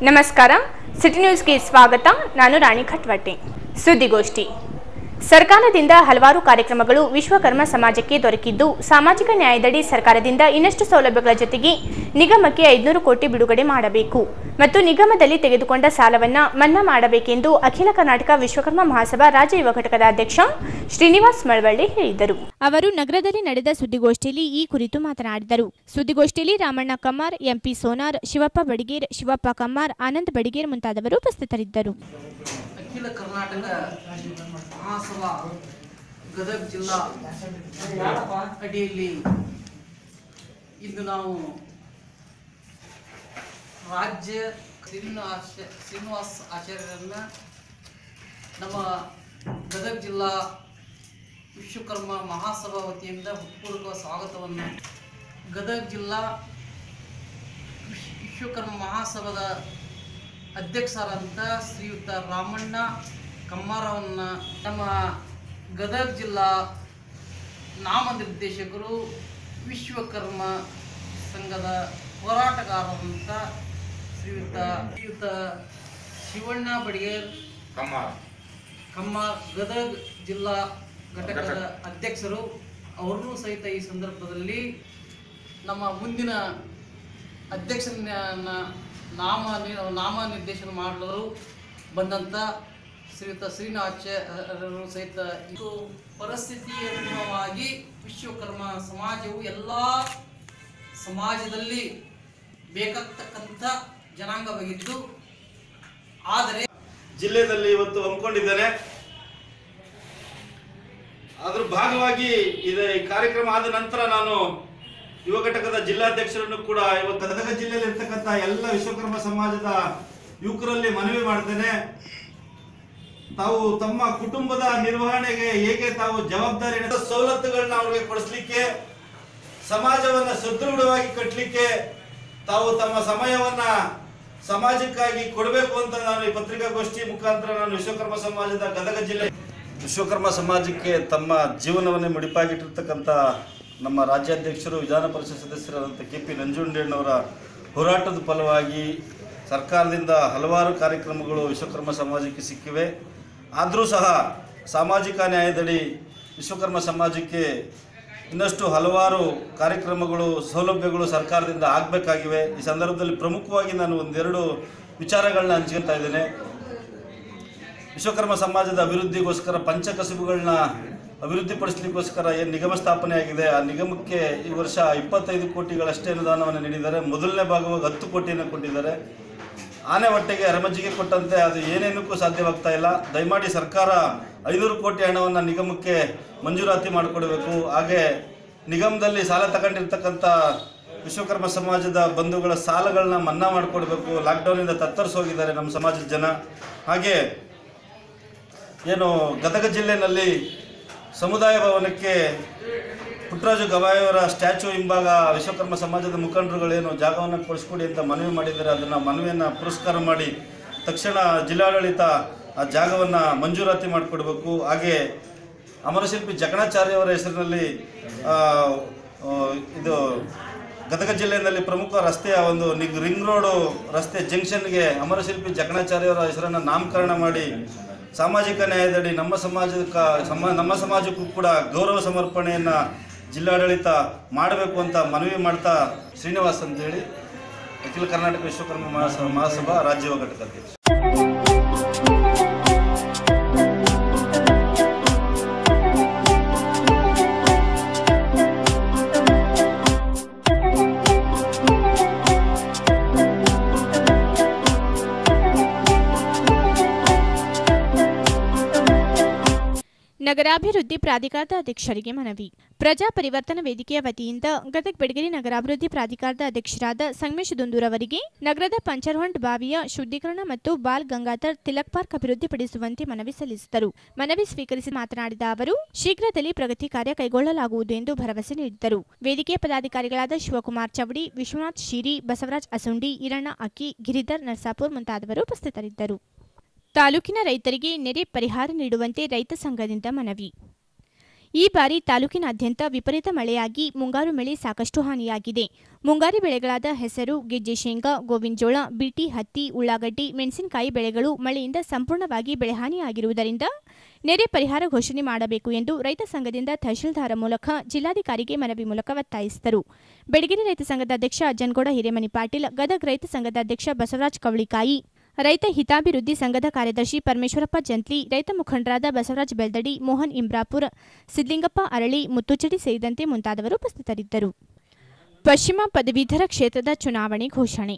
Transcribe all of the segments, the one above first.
ನಮಸ್ಕಾರ ಸಿಟಿ ನ್ಯೂಸ್ಗೆ ಸ್ವಾಗತ ನಾನು ರಾಣಿ ಖಟ್ವಟ್ಟೆ ಸುದ್ದಿಗೋಷ್ಠಿ ಸರ್ಕಾರದಿಂದ ಹಲವಾರು ಕಾರ್ಯಕ್ರಮಗಳು ವಿಶ್ವಕರ್ಮ ಸಮಾಜಕ್ಕೆ ದೊರಕಿದ್ದು ಸಾಮಾಜಿಕ ನ್ಯಾಯದಡಿ ಸರ್ಕಾರದಿಂದ ಇನ್ನಷ್ಟು ಸೌಲಭ್ಯಗಳ ಜೊತೆಗೆ ನಿಗಮಕ್ಕೆ ಐದುನೂರು ಕೋಟಿ ಬಿಡುಗಡೆ ಮಾಡಬೇಕು ಮತ್ತು ನಿಗಮದಲ್ಲಿ ತೆಗೆದುಕೊಂಡ ಸಾಲವನ್ನ ಮನ್ನಾ ಮಾಡಬೇಕೆಂದು ಅಖಿಲ ಕರ್ನಾಟಕ ವಿಶ್ವಕರ್ಮ ಮಹಾಸಭಾ ರಾಜ್ಯ ಯುವ ಘಟಕದ ಅಧ್ಯಕ್ಷ ಶ್ರೀನಿವಾಸ್ ಮಳವಳ್ಳಿ ಹೇಳಿದರು ಅವರು ನಗರದಲ್ಲಿ ನಡೆದ ಸುದ್ದಿಗೋಷ್ಠಿಯಲ್ಲಿ ಈ ಕುರಿತು ಮಾತನಾಡಿದರು ಸುದ್ದಿಗೋಷ್ಠಿಯಲ್ಲಿ ರಾಮಣ್ಣ ಕಮ್ಮಾರ್ ಎಂಪಿ ಸೋನಾರ್ ಶಿವಪ್ಪ ಬಡಿಗೇರ್ ಶಿವಪ್ಪ ಕಮ್ಮಾರ್ ಆನಂದ್ ಬಡಿಗೇರ್ ಮುಂತಾದವರು ಉಪಸ್ಥಿತರಿದ್ದರು ಅಖಿಲ ಕರ್ನಾಟಕ ಮಹಾಸಭಾ ಗದಗ ಜಿಲ್ಲಾ ಅಡಿಯಲ್ಲಿ ಇಂದು ನಾವು ರಾಜ್ಯ ಶ್ರೀನಿವಾಸ ಶ್ರೀನಿವಾಸ್ ಆಚಾರ್ಯರನ್ನ ನಮ್ಮ ಗದಗ ಜಿಲ್ಲಾ ವಿಶ್ವಕರ್ಮ ಮಹಾಸಭಾ ವತಿಯಿಂದ ಹೃತ್ಪೂರ್ವಕ ಸ್ವಾಗತವನ್ನು ಗದಗ ಜಿಲ್ಲಾ ವಿಶ್- ವಿಶ್ವಕರ್ಮ ಮಹಾಸಭಾದ ಅಧ್ಯಕ್ಷರಾದಂಥ ಶ್ರೀಯುತ ರಾಮಣ್ಣ ಕಮ್ಮಾರವನ್ನ ನಮ್ಮ ಗದಗ ಜಿಲ್ಲಾ ನಾಮನಿರ್ದೇಶಕರು ವಿಶ್ವಕರ್ಮ ಸಂಘದ ಹೋರಾಟಗಾರರಂಥ ಶ್ರೀಯುತ ಶ್ರೀಯುತ ಶಿವಣ್ಣ ಬಡಿಗೇರ್ ಕಮ್ಮ ಗದಗ ಜಿಲ್ಲಾ ಘಟಕದ ಅಧ್ಯಕ್ಷರು ಅವರನ್ನೂ ಸಹಿತ ಈ ಸಂದರ್ಭದಲ್ಲಿ ನಮ್ಮ ಮುಂದಿನ ಅಧ್ಯಕ್ಷನ ನಾಮ ನಾಮ ನಿರ್ದೇಶನ ಮಾಡಲು ಬಂದಂಥ ಶ್ರೀಯುತ ಶ್ರೀನಾಚಾರ್ಯರು ಸಹಿತ ಇದು ಪರಿಸ್ಥಿತಿಯ ಅನುಗುಣವಾಗಿ ವಿಶ್ವಕರ್ಮ ಸಮಾಜವು ಎಲ್ಲ ಸಮಾಜದಲ್ಲಿ ಬೇಕಾಗ್ತಕ್ಕಂಥ ಜನಾಂಗವಾಗಿದ್ದು ಆದರೆ ಜಿಲ್ಲೆಯಲ್ಲಿ ಇವತ್ತು ಹಮ್ಮಿಕೊಂಡಿದ್ದೇನೆ ಅದ್ರ ಭಾಗವಾಗಿ ಇದೆ ಈ ಕಾರ್ಯಕ್ರಮ ಆದ ನಂತರ ನಾನು ಯುವ ಘಟಕದ ಜಿಲ್ಲಾಧ್ಯಕ್ಷರನ್ನು ಕೂಡ ಇವತ್ತು ಗದಗ ಜಿಲ್ಲೆಯಲ್ಲಿ ಇರ್ತಕ್ಕಂಥ ಎಲ್ಲ ವಿಶ್ವಕರ್ಮ ಸಮಾಜದ ಯುವಕರಲ್ಲಿ ಮನವಿ ಮಾಡ್ತೇನೆ ತಾವು ತಮ್ಮ ಕುಟುಂಬದ ನಿರ್ವಹಣೆಗೆ ಹೇಗೆ ತಾವು ಜವಾಬ್ದಾರಿ ಸವಲತ್ತುಗಳನ್ನ ಅವ್ರಿಗೆ ಕೊಡಿಸ್ಲಿಕ್ಕೆ ಸಮಾಜವನ್ನ ಸದೃಢವಾಗಿ ಕಟ್ಟಲಿಕ್ಕೆ ತಾವು ತಮ್ಮ ಸಮಯವನ್ನ ಸಮಾಜಕ್ಕಾಗಿ ಕೊಡಬೇಕು ಅಂತ ನಾನು ಈ ಪತ್ರಿಕಾಗೋಷ್ಠಿ ಮುಖಾಂತರ ನಾನು ವಿಶ್ವಕರ್ಮ ಸಮಾಜದ ಗದಗ ಜಿಲ್ಲೆ ವಿಶ್ವಕರ್ಮ ಸಮಾಜಕ್ಕೆ ತಮ್ಮ ಜೀವನವನ್ನೇ ಮುಡಿಪಾಗಿಟ್ಟಿರ್ತಕ್ಕಂಥ ನಮ್ಮ ರಾಜ್ಯಾಧ್ಯಕ್ಷರು ವಿಧಾನ ಪರಿಷತ್ ಸದಸ್ಯರಾದಂಥ ಕೆ ಪಿ ನಂಜುಂಡಣ್ಣವರ ಹೋರಾಟದ ಫಲವಾಗಿ ಸರ್ಕಾರದಿಂದ ಹಲವಾರು ಕಾರ್ಯಕ್ರಮಗಳು ವಿಶ್ವಕರ್ಮ ಸಮಾಜಕ್ಕೆ ಸಿಕ್ಕಿವೆ ಆದರೂ ಸಹ ಸಾಮಾಜಿಕ ನ್ಯಾಯದಡಿ ವಿಶ್ವಕರ್ಮ ಸಮಾಜಕ್ಕೆ ಇನ್ನಷ್ಟು ಹಲವಾರು ಕಾರ್ಯಕ್ರಮಗಳು ಸೌಲಭ್ಯಗಳು ಸರ್ಕಾರದಿಂದ ಆಗಬೇಕಾಗಿವೆ ಈ ಸಂದರ್ಭದಲ್ಲಿ ಪ್ರಮುಖವಾಗಿ ನಾನು ಒಂದೆರಡು ವಿಚಾರಗಳನ್ನ ಹಂಚ್ಕೊತಾ ಇದ್ದೇನೆ ವಿಶ್ವಕರ್ಮ ಸಮಾಜದ ಅಭಿವೃದ್ಧಿಗೋಸ್ಕರ ಪಂಚಕಸುಬುಗಳನ್ನ ಅಭಿವೃದ್ಧಿಪಡಿಸಲಿಕ್ಕೋಸ್ಕರ ಏನು ನಿಗಮ ಸ್ಥಾಪನೆ ಆಗಿದೆ ಆ ನಿಗಮಕ್ಕೆ ಈ ವರ್ಷ ಇಪ್ಪತ್ತೈದು ಕೋಟಿಗಳಷ್ಟೇ ಅನುದಾನವನ್ನು ನೀಡಿದ್ದಾರೆ ಮೊದಲನೇ ಭಾಗವಾಗಿ ಹತ್ತು ಕೋಟಿಯನ್ನು ಕೊಟ್ಟಿದ್ದಾರೆ ಆನೆ ಹೊಟ್ಟೆಗೆ ಅರಮಜ್ಜಿಗೆ ಕೊಟ್ಟಂತೆ ಅದು ಏನೇನಕ್ಕೂ ಸಾಧ್ಯವಾಗ್ತಾ ಇಲ್ಲ ದಯಮಾಡಿ ಸರ್ಕಾರ ಐನೂರು ಕೋಟಿ ಹಣವನ್ನು ನಿಗಮಕ್ಕೆ ಮಂಜೂರಾತಿ ಮಾಡಿಕೊಡಬೇಕು ಹಾಗೆ ನಿಗಮದಲ್ಲಿ ಸಾಲ ತಗೊಂಡಿರ್ತಕ್ಕಂಥ ವಿಶ್ವಕರ್ಮ ಸಮಾಜದ ಬಂಧುಗಳ ಸಾಲಗಳನ್ನ ಮನ್ನಾ ಮಾಡಿಕೊಡ್ಬೇಕು ಲಾಕ್ಡೌನಿಂದ ತತ್ತರಿಸೋಗಿದ್ದಾರೆ ನಮ್ಮ ಸಮಾಜದ ಜನ ಹಾಗೆ ಏನು ಗದಗ ಜಿಲ್ಲೆಯಲ್ಲಿ ಸಮುದಾಯ ಭವನಕ್ಕೆ ಪುಟ್ಟರಾಜು ಗವಾಯಿಯವರ ಸ್ಟ್ಯಾಚು ಹಿಂಭಾಗ ವಿಶ್ವಕರ್ಮ ಸಮಾಜದ ಮುಖಂಡರುಗಳೇನು ಜಾಗವನ್ನು ಕೊಡಿಸ್ಕೊಡಿ ಅಂತ ಮನವಿ ಮಾಡಿದ್ದಾರೆ ಅದನ್ನು ಮನವಿಯನ್ನು ಪುರಸ್ಕಾರ ಮಾಡಿ ತಕ್ಷಣ ಜಿಲ್ಲಾಡಳಿತ ಆ ಜಾಗವನ್ನು ಮಂಜೂರಾತಿ ಮಾಡಿಕೊಡ್ಬೇಕು ಹಾಗೆ ಅಮರಶಿಲ್ಪಿ ಜಗಣಾಚಾರ್ಯ ಅವರ ಹೆಸರಿನಲ್ಲಿ ಆ, ಆ, ಇದು ಗದಗ ಜಿಲ್ಲೆಯಲ್ಲಿ ಪ್ರಮುಖ ರಸ್ತೆಯ ಒಂದು ನಿಗ್ ರಿಂಗ್ ರೋಡು ರಸ್ತೆ ಜಂಕ್ಷನ್ಗೆ ಅಮರಶಿಲ್ಪಿ ಜಗಣಾಚಾರ್ಯ ಅವರ ಹೆಸರನ್ನು ನಾಮಕರಣ ಮಾಡಿ ಸಾಮಾಜಿಕ ನ್ಯಾಯದಡಿ ನಮ್ಮ ಸಮಾಜಕ್ಕ ಸಮ ನಮ್ಮ ಸಮಾಜಕ್ಕೂ ಕೂಡ ಗೌರವ ಸಮರ್ಪಣೆಯನ್ನು ಜಿಲ್ಲಾಡಳಿತ ಮಾಡಬೇಕು ಅಂತ ಮನವಿ ಮಾಡ್ತಾ ಶ್ರೀನಿವಾಸ್ ಅಂತೇಳಿ ಅಖಿಲ ಕರ್ನಾಟಕ ವಿಶ್ವಕರ್ಮ ಮಹಾಸ ಮಹಾಸಭಾ ರಾಜ್ಯ ಯುವ ಘಟಕ ಅಧ್ಯಕ್ಷ ನಗರಾಭಿವೃದ್ಧಿ ಪ್ರಾಧಿಕಾರದ ಅಧ್ಯಕ್ಷರಿಗೆ ಮನವಿ ಪ್ರಜಾ ಪರಿವರ್ತನಾ ವೇದಿಕೆಯ ವತಿಯಿಂದ ಗದಗ ಬೆಡಗೇರಿ ನಗರಾಭಿವೃದ್ಧಿ ಪ್ರಾಧಿಕಾರದ ಅಧ್ಯಕ್ಷರಾದ ಸಂಗಮೇಶ್ ದುಂದೂರ್ ಅವರಿಗೆ ನಗರದ ಪಂಚರ್ಹೊಂಡ್ ಬಾವಿಯ ಶುದ್ಧೀಕರಣ ಮತ್ತು ಬಾಲ್ ಗಂಗಾಧರ್ ತಿಲಕ್ ಪಾರ್ಕ್ ಅಭಿವೃದ್ಧಿಪಡಿಸುವಂತೆ ಮನವಿ ಸಲ್ಲಿಸಿದರು ಮನವಿ ಸ್ವೀಕರಿಸಿ ಮಾತನಾಡಿದ ಅವರು ಶೀಘ್ರದಲ್ಲಿ ಪ್ರಗತಿ ಕಾರ್ಯ ಕೈಗೊಳ್ಳಲಾಗುವುದು ಎಂದು ಭರವಸೆ ನೀಡಿದರು ವೇದಿಕೆಯ ಪದಾಧಿಕಾರಿಗಳಾದ ಶಿವಕುಮಾರ್ ಚವಡಿ ವಿಶ್ವನಾಥ್ ಶೀರಿ ಬಸವರಾಜ್ ಅಸುಂಡಿ ಈರಣ್ಣ ಅಕ್ಕಿ ಗಿರಿಧರ್ ನರ್ಸಾಪುರ್ ಮುಂತಾದವರು ಉಪಸ್ಥಿತರಿದ್ದರು ತಾಲೂಕಿನ ರೈತರಿಗೆ ನೆರೆ ಪರಿಹಾರ ನೀಡುವಂತೆ ರೈತ ಸಂಘದಿಂದ ಮನವಿ ಈ ಬಾರಿ ತಾಲೂಕಿನಾದ್ಯಂತ ವಿಪರೀತ ಮಳೆಯಾಗಿ ಮುಂಗಾರು ಬೆಳೆ ಸಾಕಷ್ಟು ಹಾನಿಯಾಗಿದೆ ಮುಂಗಾರಿ ಬೆಳೆಗಳಾದ ಹೆಸರು ಗೆಜ್ಜೆ ಶೇಂಗಾ ಗೋವಿನ ಜೋಳ ಬಿಟಿ ಹತ್ತಿ ಉಳ್ಳಾಗಡ್ಡಿ ಮೆಣಸಿನಕಾಯಿ ಬೆಳೆಗಳು ಮಳೆಯಿಂದ ಸಂಪೂರ್ಣವಾಗಿ ಬೆಳೆಹಾನಿಯಾಗಿರುವುದರಿಂದ ನೆರೆ ಪರಿಹಾರ ಘೋಷಣೆ ಮಾಡಬೇಕು ಎಂದು ರೈತ ಸಂಘದಿಂದ ತಹಶೀಲ್ದಾರ ಮೂಲಕ ಜಿಲ್ಲಾಧಿಕಾರಿಗೆ ಮನವಿ ಮೂಲಕ ಒತ್ತಾಯಿಸಿದರು ಬೆಳಗಿರಿ ರೈತ ಸಂಘದ ಅಧ್ಯಕ್ಷ ಅಜ್ಜನಗೌಡ ಹಿರೇಮನಿ ಪಾಟೀಲ್ ಗದಗ್ ರೈತ ಸಂಘದ ಅಧ್ಯಕ್ಷ ಬಸವರಾಜ್ ಕವಳಿಕಾಯಿ ರೈತ ಹಿತಾಭಿವೃದ್ಧಿ ಸಂಘದ ಕಾರ್ಯದರ್ಶಿ ಪರಮೇಶ್ವರಪ್ಪ ಜಂತ್ಲಿ ರೈತ ಮುಖಂಡರಾದ ಬಸವರಾಜ್ ಬೆಲ್ದಡಿ ಮೋಹನ್ ಇಂಬ್ರಾಪುರ್ ಸಿದ್ಲಿಂಗಪ್ಪ ಅರಳಿ ಮುತ್ತುಚಡಿ ಸೇರಿದಂತೆ ಮುಂತಾದವರು ಉಪಸ್ಥಿತರಿದ್ದರು ಪಶ್ಚಿಮ ಪದವೀಧರ ಕ್ಷೇತ್ರದ ಚುನಾವಣೆ ಘೋಷಣೆ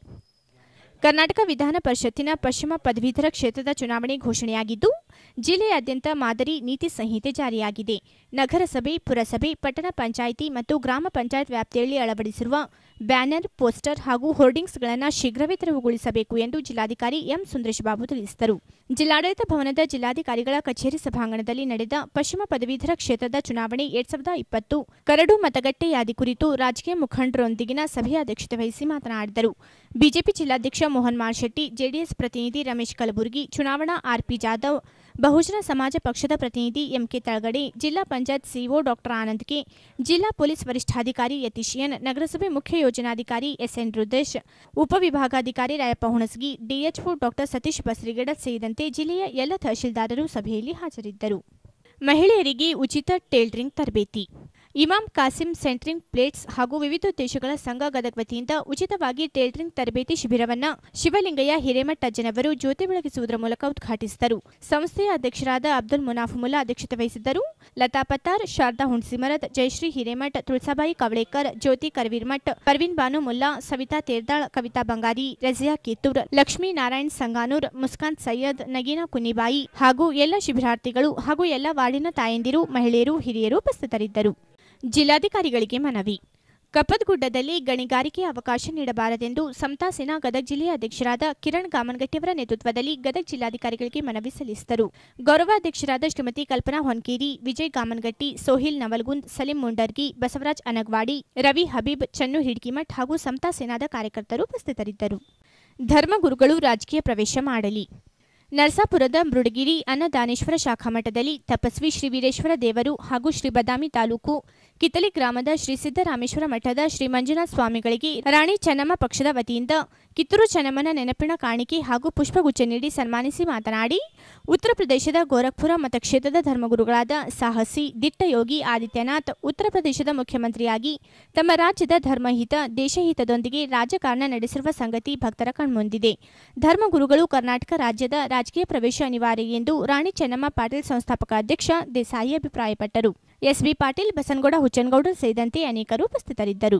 ಕರ್ನಾಟಕ ವಿಧಾನ ಪರಿಷತ್ತಿನ ಪಶ್ಚಿಮ ಪದವೀಧರ ಕ್ಷೇತ್ರದ ಚುನಾವಣೆ ಘೋಷಣೆಯಾಗಿದ್ದು ಜಿಲ್ಲೆಯಾದ್ಯಂತ ಮಾದರಿ ನೀತಿ ಸಂಹಿತೆ ಜಾರಿಯಾಗಿದೆ ನಗರಸಭೆ ಪುರಸಭೆ ಪಟ್ಟಣ ಪಂಚಾಯಿತಿ ಮತ್ತು ಗ್ರಾಮ ಪಂಚಾಯತ್ ವ್ಯಾಪ್ತಿಯಲ್ಲಿ ಅಳವಡಿಸಿರುವ ಬ್ಯಾನರ್ ಪೋಸ್ಟರ್ ಹಾಗೂ ಹೋರ್ಡಿಂಗ್ಸ್ಗಳನ್ನು ಶೀಘ್ರವೇ ತೆರವುಗೊಳಿಸಬೇಕು ಎಂದು ಜಿಲ್ಲಾಧಿಕಾರಿ ಎಂ ಸುಂದರೇಶ್ ಬಾಬು ತಿಳಿಸಿದರು ಜಿಲ್ಲಾಡಳಿತ ಭವನದ ಜಿಲ್ಲಾಧಿಕಾರಿಗಳ ಕಚೇರಿ ಸಭಾಂಗಣದಲ್ಲಿ ನಡೆದ ಪಶ್ಚಿಮ ಪದವೀಧರ ಕ್ಷೇತ್ರದ ಚುನಾವಣೆ ಎರಡ್ ಸಾವಿರದ ಇಪ್ಪತ್ತು ಕರಡು ಮತಗಟ್ಟೆ ಯಾದಿ ಕುರಿತು ರಾಜಕೀಯ ಮುಖಂಡರೊಂದಿಗಿನ ಸಭೆಯ ಅಧ್ಯಕ್ಷತೆ ವಹಿಸಿ ಮಾತನಾಡಿದರು ಬಿಜೆಪಿ ಜಿಲ್ಲಾಧ್ಯಕ್ಷ ಮೋಹನ್ ಮಾರ್ಶೆಟ್ಟಿ ಜೆಡಿಎಸ್ ಪ್ರತಿನಿಧಿ ರಮೇಶ್ ಕಲಬುರ್ಗಿ ಚುನಾವಣಾ ಆರ್ಪಿ ಜಾಧವ್ ಬಹುಜನ ಸಮಾಜ ಪಕ್ಷದ ಪ್ರತಿನಿಧಿ ಎಂಕೆ ತಳಗಡೆ ಜಿಲ್ಲಾ panchayat CEO doctor Anand K ಜಿಲ್ಲಾ ಪೊಲೀಸ್ ವರಿಷ್ಠಾಧಿಕಾರಿ ಯತೀಶ್ ಎನ್ ನಗರಸಭೆ ಮುಖ್ಯ ಯೋಜನಾಧಿಕಾರಿ ಎಸ್ಎನ್ ರುದ್ರೇಶ್ ಉಪವಿಭಾಗಾಧಿಕಾರಿ ರಾಯಪ್ಪ ಹುಣಸಗಿ ಡಿಎಚ್ಒ ಡಾಕ್ಟರ್ ಸತೀಶ್ ಬಸರಿಗಡ ಸೇರಿದಂತೆ ಜಿಲ್ಲೆಯ ಎಲ್ಲ ತಹಶೀಲ್ದಾರರು ಸಭೆಯಲ್ಲಿ ಹಾಜರಿದ್ದರು ಮಹಿಳೆಯರಿಗೆ ಉಚಿತ ಟೇಲ್ರಿಂಗ್ ತರಬೇತಿ ಇಮಾಮ್ ಕಾಸಿಂ ಸೆಂಟ್ರಿಂಗ್ ಪ್ಲೇಟ್ಸ್ ಹಾಗೂ ವಿವಿಧ ದೇಶಗಳ ಸಂಘ ಗದಗ ವತಿಯಿಂದ ಉಚಿತವಾಗಿ ಟೇಲ್ರಿಂಗ್ ತರಬೇತಿ ಶಿಬಿರವನ್ನ ಶಿವಲಿಂಗಯ್ಯ ಹಿರೇಮಠ ಅಜ್ಜನವರು ಜ್ಯೋತಿ ಬೆಳಗಿಸುವುದರ ಮೂಲಕ ಉದ್ಘಾಟಿಸಿದರು ಸಂಸ್ಥೆಯ ಅಧ್ಯಕ್ಷರಾದ ಅಬ್ದುಲ್ ಮುನಾಫುಮುಲ್ಲಾ ಅಧ್ಯಕ್ಷತೆ ವಹಿಸಿದ್ದರು ಲತಾ ಪತ್ತಾರ್ ಶಾರದಾ ಹುಣಸಿಮರದ್ ಜಯಶ್ರೀ ಹಿರೇಮಠ್ ತುಳಸಾಬಾಯಿ ಕವಳೇಕರ್ ಜ್ಯೋತಿ ಕರ್ವೀರ್ಮಠ್ ಪರ್ವೀನ್ ಬಾನು ಮುಲ್ಲಾ ಸವಿತಾ ತೇರ್ದಾಳ್ ಕವಿತಾ ಬಂಗಾರಿ ರಜಿಯಾ ಕಿತ್ತೂರ್ ಲಕ್ಷ್ಮೀ ನಾರಾಯಣ್ ಸಂಗಾನೂರ್ ಮುಸ್ಕಾನ್ ಸೈಯದ್ ನಗೀನಾ ಕುನಿಬಾಯಿ ಹಾಗೂ ಎಲ್ಲ ಶಿಬಿರಾರ್ಥಿಗಳು ಹಾಗೂ ಎಲ್ಲ ವಾರ್ಡಿನ ತಾಯಂದಿರು ಮಹಿಳೆಯರು ಹಿರಿಯರು ಉಪಸ್ಥಿತರಿದ್ದರು ಜಿಲ್ಲಾಧಿಕಾರಿಗಳಿಗೆ ಮನವಿ ಕಪ್ಪದಗುಡ್ಡದಲ್ಲಿ ಗಣಿಗಾರಿಕೆ ಅವಕಾಶ ನೀಡಬಾರದೆಂದು ಸಮತಾ ಸೇನಾ ಗದಗ ಜಿಲ್ಲೆಯ ಅಧ್ಯಕ್ಷರಾದ ಕಿರಣ್ ಗಾಮನಗಟ್ಟಿಯವರ ನೇತೃತ್ವದಲ್ಲಿ ಗದಗ ಜಿಲ್ಲಾಧಿಕಾರಿಗಳಿಗೆ ಮನವಿ ಸಲ್ಲಿಸಿದರು ಗೌರವಾಧ್ಯಕ್ಷರಾದ ಶ್ರೀಮತಿ ಕಲ್ಪನಾ ಹೊನ್ಕೇರಿ ವಿಜಯ್ ಗಾಮನಗಟ್ಟಿ ಸೋಹಿಲ್ ನವಲ್ಗುಂದ್ ಸಲೀಂ ಮುಂಡರ್ಗಿ ಬಸವರಾಜ್ ಅನಗವಾಡಿ ರವಿ ಹಬೀಬ್ ಚನ್ನು ಹಿಡ್ಕಿಮಠ್ ಹಾಗೂ ಸಮತಾ ಸೇನಾದ ಕಾರ್ಯಕರ್ತರು ಉಪಸ್ಥಿತರಿದ್ದರು ಧರ್ಮಗುರುಗಳು ರಾಜಕೀಯ ಪ್ರವೇಶ ಮಾಡಲಿ ನರಸಾಪುರದ ಮೃಡಗಿರಿ ಅನ್ನದಾನೇಶ್ವರ ಶಾಖಾಮಠದಲ್ಲಿ ತಪಸ್ವಿ ಶ್ರೀ ವೀರೇಶ್ವರ ದೇವರು ಹಾಗೂ ಶ್ರೀ ಬದಾಮಿ ತಾಲೂಕು ಕಿತ್ತಲಿ ಗ್ರಾಮದ ಶ್ರೀ ಸಿದ್ದರಾಮೇಶ್ವರ ಮಠದ ಶ್ರೀ ಮಂಜುನಾಥ ಸ್ವಾಮಿಗಳಿಗೆ ರಾಣಿ ಚೆನ್ನಮ್ಮ ಪಕ್ಷದ ವತಿಯಿಂದ ಕಿತ್ತೂರು ಚೆನ್ನಮ್ಮನ ನೆನಪಿನ ಕಾಣಿಕೆ ಹಾಗೂ ಪುಷ್ಪಗುಚ್ಛ ನೀಡಿ ಸನ್ಮಾನಿಸಿ ಮಾತನಾಡಿ ಉತ್ತರ ಪ್ರದೇಶದ ಗೋರಖ್ಪುರ ಮತಕ್ಷೇತ್ರದ ಧರ್ಮಗುರುಗಳಾದ ಸಾಹಸಿ ದಿಟ್ಟಯೋಗಿ ಆದಿತ್ಯನಾಥ್ ಉತ್ತರ ಪ್ರದೇಶದ ಮುಖ್ಯಮಂತ್ರಿಯಾಗಿ ತಮ್ಮ ರಾಜ್ಯದ ಧರ್ಮಹಿತ ದೇಶಹಿತದೊಂದಿಗೆ ರಾಜಕಾರಣ ನಡೆಸಿರುವ ಸಂಗತಿ ಭಕ್ತರ ಕಣ್ಮುಂದಿದೆ ಧರ್ಮಗುರುಗಳು ಕರ್ನಾಟಕ ರಾಜ್ಯದ ರಾಜಕೀಯ ಪ್ರವೇಶ ಅನಿವಾರ್ಯ ಎಂದು ರಾಣಿ ಚೆನ್ನಮ್ಮ ಪಾಟೀಲ್ ಸಂಸ್ಥಾಪಕ ಅಧ್ಯಕ್ಷ ದೇಸಾಯಿ ಅಭಿಪ್ರಾಯಪಟ್ಟರು ಎಸ್ಬಿ ಪಾಟೀಲ್ ಬಸನಗೌಡ ಹುಚ್ಚನಗೌಡರು ಸೇರಿದಂತೆ ಅನೇಕರು ಉಪಸ್ಥಿತರಿದ್ದರು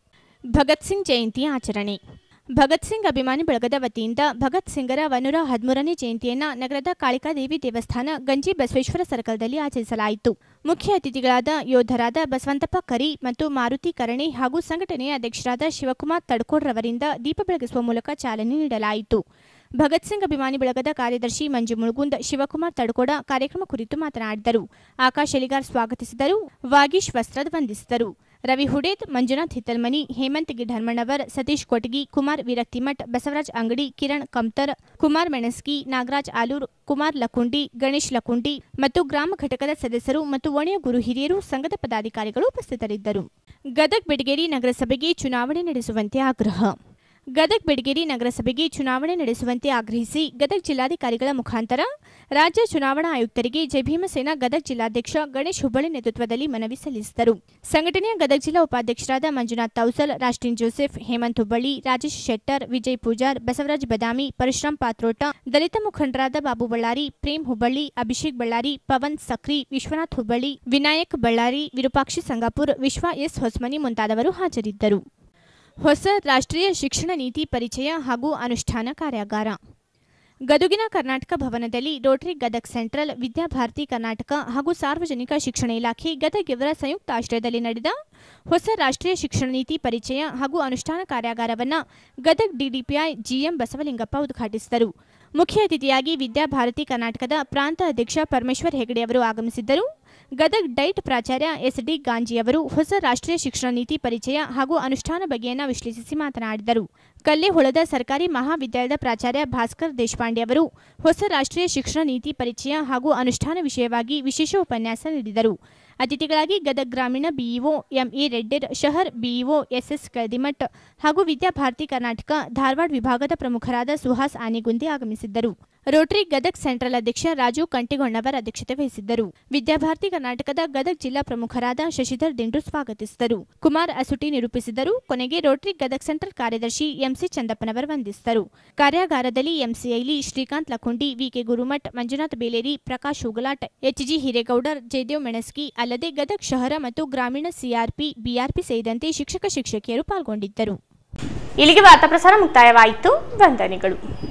ಭಗತ್ ಸಿಂಗ್ ಜಯಂತಿ ಆಚರಣೆ ಭಗತ್ ಸಿಂಗ್ ಅಭಿಮಾನಿ ಬಳಗದ ವತಿಯಿಂದ ಭಗತ್ ಸಿಂಗರ ಒನ್ನೂರ ಹದಿಮೂರನೇ ಜಯಂತಿಯನ್ನ ನಗರದ ಕಾಳಿಕಾದೇವಿ ದೇವಸ್ಥಾನ ಗಂಜಿ ಬಸವೇಶ್ವರ ಸರ್ಕಲ್ದಲ್ಲಿ ಆಚರಿಸಲಾಯಿತು ಮುಖ್ಯ ಅತಿಥಿಗಳಾದ ಯೋಧರಾದ ಬಸವಂತಪ್ಪ ಕರಿ ಮತ್ತು ಮಾರುತಿ ಕರಣೆ ಹಾಗೂ ಸಂಘಟನೆಯ ಅಧ್ಯಕ್ಷರಾದ ಶಿವಕುಮಾರ್ ತಡ್ಕೋಡ್ರವರಿಂದ ದೀಪ ಬೆಳಗಿಸುವ ಮೂಲಕ ಚಾಲನೆ ನೀಡಲಾಯಿತು ಭಗತ್ ಸಿಂಗ್ ಅಭಿಮಾನಿ ಬಳಗದ ಕಾರ್ಯದರ್ಶಿ ಮಂಜು ಮುಳುಗುಂದ್ ಶಿವಕುಮಾರ್ ತಡಕೋಡ ಕಾರ್ಯಕ್ರಮ ಕುರಿತು ಮಾತನಾಡಿದರು ಆಕಾಶ್ ಎಲಿಗಾರ್ ಸ್ವಾಗತಿಸಿದರು ವಾಗೀಶ್ ವಸ್ತ್ರದ್ ವಂದಿಸಿದರು ರವಿ ಹುಡೇತ್ ಮಂಜುನಾಥ್ ಹಿತ್ತಲ್ಮನಿ ಹೇಮಂತ್ ಗಿಡ್ಹರ್ಮಣ್ಣವರ್ ಸತೀಶ್ ಕೊಟಗಿ ಕುಮಾರ್ ವಿರಕ್ತಿಮಠ್ ಬಸವರಾಜ್ ಅಂಗಡಿ ಕಿರಣ್ ಕಮ್ತರ್ ಕುಮಾರ್ ಮೆಣಸ್ಕಿ ನಾಗರಾಜ್ ಆಲೂರ್ ಕುಮಾರ್ ಲಕುಂಡಿ ಗಣೇಶ್ ಲಕುಂಡಿ ಮತ್ತು ಗ್ರಾಮ ಘಟಕದ ಸದಸ್ಯರು ಮತ್ತು ಒಣೆಯ ಗುರು ಹಿರಿಯರು ಸಂಘದ ಪದಾಧಿಕಾರಿಗಳು ಉಪಸ್ಥಿತರಿದ್ದರು ಗದಗ್ ಬೆಡಗೇರಿ ನಗರಸಭೆಗೆ ಚುನಾವಣೆ ನಡೆಸುವಂತೆ ಆಗ್ರಹ ಗದಗ್ ಬೆಡಗೇರಿ ನಗರಸಭೆಗೆ ಚುನಾವಣೆ ನಡೆಸುವಂತೆ ಆಗ್ರಹಿಸಿ ಗದಗ್ ಜಿಲ್ಲಾಧಿಕಾರಿಗಳ ಮುಖಾಂತರ ರಾಜ್ಯ ಚುನಾವಣಾ ಆಯುಕ್ತರಿಗೆ ಜಯಭೀಮಸೇನಾ ಗದಗ್ ಜಿಲ್ಲಾಧ್ಯಕ್ಷ ಗಣೇಶ್ ಹುಬ್ಬಳ್ಳಿ ನೇತೃತ್ವದಲ್ಲಿ ಮನವಿ ಸಲ್ಲಿಸಿದರು ಸಂಘಟನೆಯ ಗದಗ್ ಜಿಲ್ಲಾ ಉಪಾಧ್ಯಕ್ಷರಾದ ಮಂಜುನಾಥ್ ತೌಸಲ್ ರಾಷ್ಟ್ರೀನ್ ಜೋಸೆಫ್ ಹೇಮಂತ್ ಹುಬ್ಬಳ್ಳಿ ರಾಜೇಶ್ ಶೆಟ್ಟರ್ ವಿಜಯ್ ಪೂಜಾರ್ ಬಸವರಾಜ್ ಬದಾಮಿ ಪರಶುರಾಮ್ ಪಾತ್ರೋಟ ದಲಿತ ಮುಖಂಡರಾದ ಬಾಬು ಬಳ್ಳಾರಿ ಪ್ರೇಮ್ ಹುಬ್ಬಳ್ಳಿ ಅಭಿಷೇಕ್ ಬಳ್ಳಾರಿ ಪವನ್ ಸಕ್ರಿ ವಿಶ್ವನಾಥ್ ಹುಬ್ಬಳ್ಳಿ ವಿನಾಯಕ್ ಬಳ್ಳಾರಿ ವಿರೂಪಾಕ್ಷಿ ಸಂಗಾಪುರ್ ವಿಶ್ವ ಎಸ್ ಹೊಸ್ಮನಿ ಮುಂತಾದವರು ಹಾಜರಿದ್ದರು ಹೊಸ ರಾಷ್ಟ್ರೀಯ ಶಿಕ್ಷಣ ನೀತಿ ಪರಿಚಯ ಹಾಗೂ ಅನುಷ್ಠಾನ ಕಾರ್ಯಾಗಾರ ಗದುಗಿನ ಕರ್ನಾಟಕ ಭವನದಲ್ಲಿ ರೋಟರಿ ಗದಗ್ ಸೆಂಟ್ರಲ್ ವಿದ್ಯಾಭಾರತಿ ಕರ್ನಾಟಕ ಹಾಗೂ ಸಾರ್ವಜನಿಕ ಶಿಕ್ಷಣ ಇಲಾಖೆ ಗದಗ್ ಇವರ ಸಂಯುಕ್ತ ಆಶ್ರಯದಲ್ಲಿ ನಡೆದ ಹೊಸ ರಾಷ್ಟ್ರೀಯ ಶಿಕ್ಷಣ ನೀತಿ ಪರಿಚಯ ಹಾಗೂ ಅನುಷ್ಠಾನ ಕಾರ್ಯಾಗಾರವನ್ನು ಗದಗ್ ಡಿಡಿಪಿಐ ಜಿಎಂ ಬಸವಲಿಂಗಪ್ಪ ಉದ್ಘಾಟಿಸಿದರು ಮುಖ್ಯ ಅತಿಥಿಯಾಗಿ ವಿದ್ಯಾಭಾರತಿ ಕರ್ನಾಟಕದ ಪ್ರಾಂತ ಅಧ್ಯಕ್ಷ ಪರಮೇಶ್ವರ್ ಹೆಗಡೆ ಅವರು ಆಗಮಿಸಿದ್ದರು ಗದಗ್ ಡೈಟ್ ಪ್ರಾಚಾರ್ಯ ಎಸ್ ಡಿ ಗಾಂಜಿಯವರು ಹೊಸ ರಾಷ್ಟ್ರೀಯ ಶಿಕ್ಷಣ ನೀತಿ ಪರಿಚಯ ಹಾಗೂ ಅನುಷ್ಠಾನ ಬಗೆಯನ್ನು ವಿಶ್ಲೇಷಿಸಿ ಮಾತನಾಡಿದರು ಕಲ್ಲೆಹೊಳದ ಸರ್ಕಾರಿ ಮಹಾವಿದ್ಯಾಲಯದ ಪ್ರಾಚಾರ್ಯ ಭಾಸ್ಕರ್ ದೇಶಪಾಂಡೆ ಅವರು ಹೊಸ ರಾಷ್ಟ್ರೀಯ ಶಿಕ್ಷಣ ನೀತಿ ಪರಿಚಯ ಹಾಗೂ ಅನುಷ್ಠಾನ ವಿಷಯವಾಗಿ ವಿಶೇಷ ಉಪನ್ಯಾಸ ನೀಡಿದರು ಅತಿಥಿಗಳಾಗಿ ಗದಗ ಗ್ರಾಮೀಣ ಬಿಇಒ ಎಂಇ ರೆಡ್ಡಿರ್ ಶಹರ್ ಬಿಇಒ ಎಸ್ಎಸ್ ಕದಿಮಠ್ ಹಾಗೂ ವಿದ್ಯಾಭಾರತಿ ಕರ್ನಾಟಕ ಧಾರವಾಡ ವಿಭಾಗದ ಪ್ರಮುಖರಾದ ಸುಹಾಸ್ ಆನಿಗುಂದಿ ಆಗಮಿಸಿದ್ದರು ರೋಟರಿ ಗದಗ್ ಸೆಂಟ್ರಲ್ ಅಧ್ಯಕ್ಷ ರಾಜು ಕಂಟಿಗೊಂಡವರ್ ಅಧ್ಯಕ್ಷತೆ ವಹಿಸಿದ್ದರು ವಿದ್ಯಾಭಾರತಿ ಕರ್ನಾಟಕದ ಗದಗ್ ಜಿಲ್ಲಾ ಪ್ರಮುಖರಾದ ಶಶಿಧರ್ ದಿಂಡ್ರು ಸ್ವಾಗತಿಸಿದರು ಕುಮಾರ್ ಅಸುಟಿ ನಿರೂಪಿಸಿದರು ಕೊನೆಗೆ ರೋಟರಿ ಗದಗ್ ಸೆಂಟ್ರಲ್ ಕಾರ್ಯದರ್ಶಿ ಎಂಸಿ ಚಂದಪ್ಪನವರ್ ವಂದಿಸಿದರು ಕಾರ್ಯಾಗಾರದಲ್ಲಿ ಎಂಸಿಐಲಿ ಶ್ರೀಕಾಂತ್ ಲಖುಂಡಿ ವಿಕೆ ಗುರುಮಠ್ ಮಂಜುನಾಥ್ ಬೇಲೇರಿ ಪ್ರಕಾಶ್ ಹುಗಲಾಟ್ ಎಚ್ಜಿ ಹಿರೇಗೌಡರ್ ಜಯದೇವ್ ಮೆಣಸ್ಕಿ ಅಲ್ಲದೆ ಗದಗ್ ಶಹರ ಮತ್ತು ಗ್ರಾಮೀಣ ಸಿಆರ್ಪಿ ಬಿಆರ್ಪಿ ಸೇರಿದಂತೆ ಶಿಕ್ಷಕ ಶಿಕ್ಷಕಿಯರು ಪಾಲ್ಗೊಂಡಿದ್ದರು ಇಲ್ಲಿಗೆ ವಾರ್ತಾ ಪ್ರಸಾರ ಮುಕ್ತಾಯವಾಯಿತು ವಂದನೆಗಳು